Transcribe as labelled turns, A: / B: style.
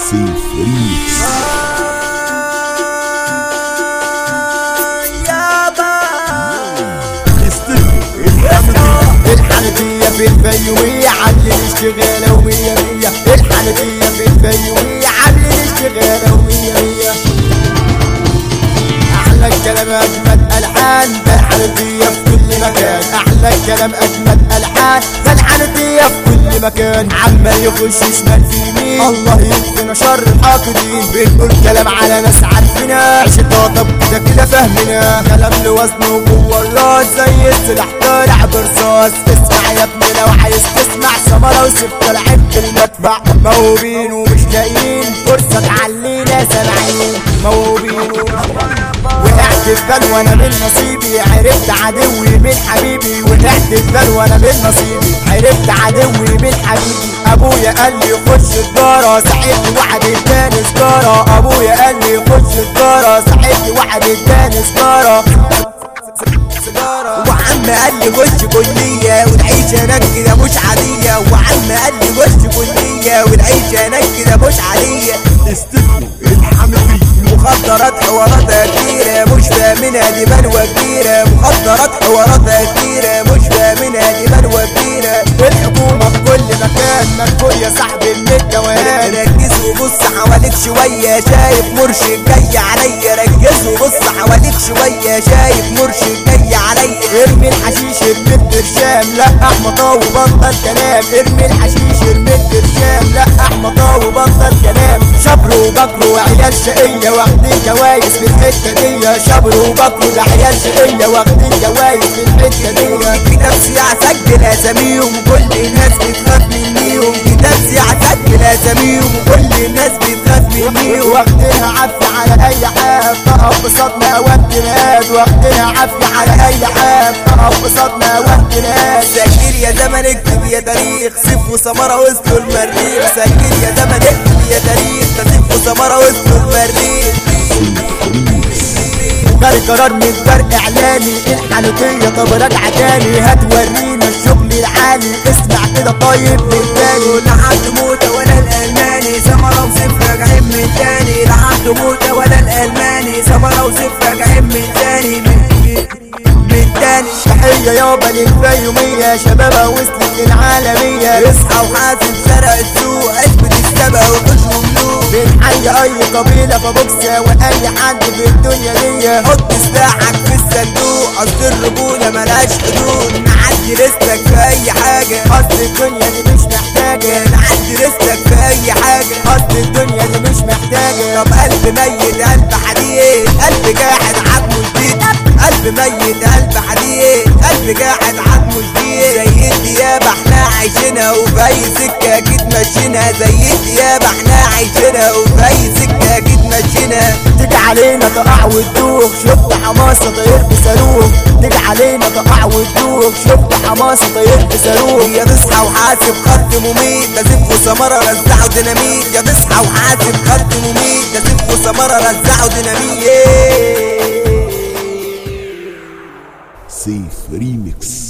A: سيف ريميكس
B: الحنفية في الفيومية عامل الاشتغالة ومية مية الحنفية في الفيومية عامل الاشتغالة ومية مية أحلى الكلام أجمد ألحان ده الحنفية في كل مكان أحلى الكلام أجمد ألحان ده الحنفية في كل مكان عمال يخش شمال في يمين الله يكفينا شر الحاقدين بنقول كلام على ناس عارفينا عشتها طب كده كده فاهمنا كلام لوزنه جوه الراس زي السلاح طالع برصاص اسمع يا ابني لو عايز تسمع سمرة وسبت لعبت المدفع موهوبين ومش لاقيين فرصة تعلينا سامعين موهوبين ومش وقعت في بال وانا من نصيبي عرفت عدوي من حبيبي وقعت في بال وانا من نصيبي عرفت عدوي من حبيبي ابويا قال لي خش الدارة ساعدني واحد اداني سجارة ابويا قال لي خش الدارة ساعدني واحد اداني سجارة وعم قال لي خش كلية والعيش هناك كده مش عادية وعم قال لي خش كلية والعيش هناك كده مش عادية
A: استثنوا الحنفية
B: مخدرات حواراتها كتيرة مش فاهمينها دي بلوى كبيرة مخدرات حواراتها كتيرة مش فاهمينها دي بلوى كبيرة الحكومة في كل مكان مكفول يا صاحبي من الجوان ركز وبص حواليك شوية شايف مرشد جاي عليا ركز وبص حواليك شوية شايف مرشد جاي عليا ارمي الحشيش ارمي البرشام لا احمد وبطل كلام ارمي الحشيش ارمي البرشام لا احمد وبطل كلام شبر وبكر وعيال شقية واخدين جوايز في الحتة دي شبر وبكر ده عيال شقية واخدين جوايز في الحتة دي كتاب سياع سجل اساميهم كل الناس بتخاف منيهم كتاب سياع سجل اساميهم كل الناس بتخاف منيهم واخدينها عافية على اي حال تقف بصدمة وابتناد واخدينها عافية على اي حال تقف بصدمة وابتناد سجل يا زمن اكتب يا تاريخ سيف وسمرة وسط المريخ سجل يا زمن اكتب يا تاريخ ده سيف وسمرة وسط المريخ جاري قرار من فرق اعلامي الحنفية طب راجعة تاني هتورينا الشغل العالي اسمع كده طيب من تاني لا حد موتة ولا الالماني سمرة وصفر راجعين من تاني لا حد موتة ولا الالماني سمرة وصفر راجعين من تاني من من تاني تحية يابا للفيومية شبابها وصلت للعالمية اصحى وحاسب سرق السوق اثبت السبق وخش مملوك بنحيي اي قبيلة فبوكسة واي حد في الدنيا دي حط سلاحك في الصندوق اصل الرجولة ملهاش حدود نعدي رزقك في اي حاجة اصل الدنيا دي مش محتاجة نعدي رزقك في اي حاجة اصل الدنيا دي مش محتاجة طب قلب ميت قلب حديد قلب قاعد عظمه جديد قلب ميت قلب حديد قلب قاعد عظمه جديد زي الديابة احنا عايشينها وفي اي سكة اكيد ماشيينها زي الديابة احنا عايشينها وفي اي سكة اكيد ماشيينها تيجي علينا تقع وتدوخ شفت حماسة طير بصاروخ تيجي علينا تقع وتدوخ شفت حماسة طير بصاروخ يا تصحى وحاسب خط مميت ده سيف وسمرة رزعوا ديناميت يا تصحى وحاسب خط مميت ده سيف وسمرة رزعوا ديناميت
A: سيف ريميكس